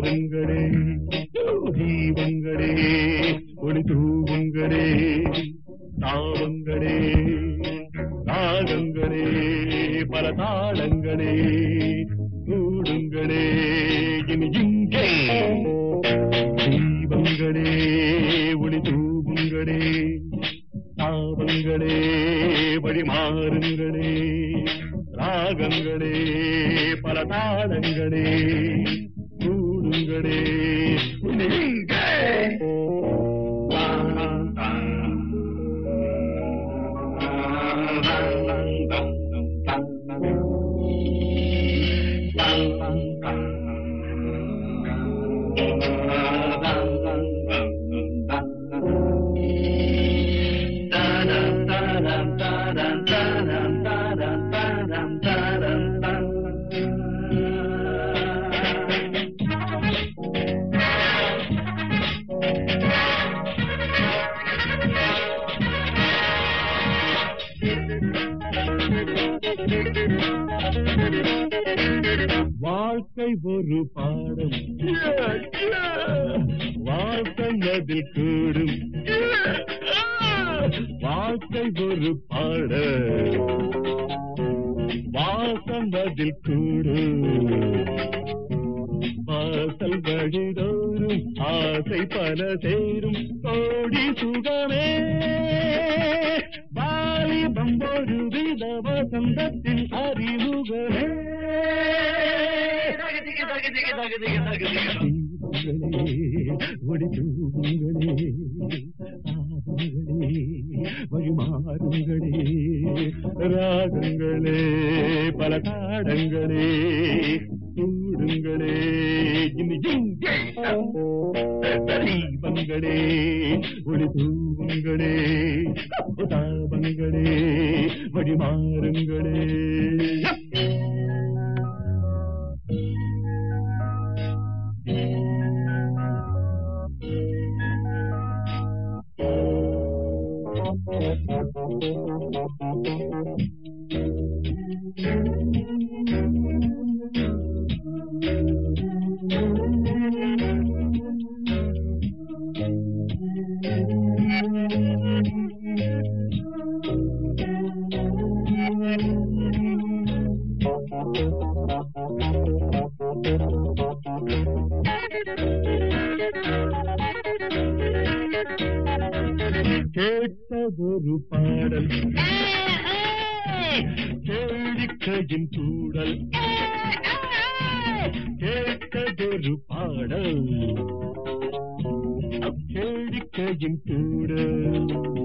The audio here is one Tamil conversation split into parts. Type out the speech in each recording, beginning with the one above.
தாவங்களே தீபங்களே ஒளி தூவுங்களே தாவங்களே ராகங்களே பல தாளங்களே கூடுங்களே இனி இங்கே தீபங்களே ஒளி தூவுங்களே தாவங்களே வழிமாறுங்களே ராகங்களே பல தாளங்களே கூடுங்களே இனி இங்கே வாழ்க்கை ஒரு பாடம் வாழ்க்கை அதில் கூடும் வாழ்க்கை ஒரு பாடம் வாசம் அதில் கூடும் வாசல் வழிதோறும் ஆசை பல சேரும் கோடி சுகமே வாலிபம் ஒரு வித வசந்தத்தின் அறிமுகமே ஒடித்தூங்களே வழிமாறுங்களே ராகங்களே பல தாடங்களே கூடுங்களே இனி இங்கே தீபங்களே ஒளி தூவுங்களே தாபங்களே வழிமாறுங்களே கேட்டதொரு பாடல் கேளிக்கையின் கூடல் கேட்டதொரு பாடல் கேளிக்கையின் கூடல்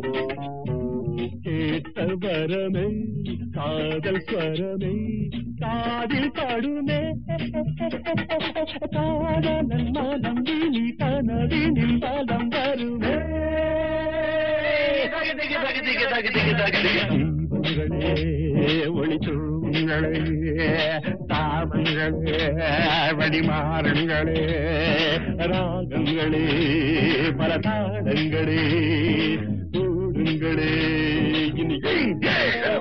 கேட்ட வரமே காதல் ஸ்வரமே காதில் படுமே காதலன் மனம் விழி கனவினில் பலம் வருமே தீபங்களே ஒளி தூங்களே தாபங்களே வழிமாறங்களே ராகங்களே பல தாளங்களே கூடுங்களே இனி எங்கே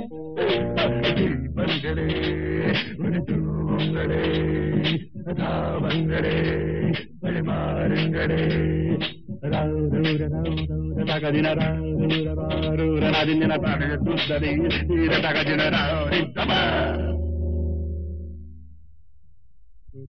தீபங்களே ஒளி தூங்களே தாபங்களே வழிமாறுங்களே தகதின தகதின தகதின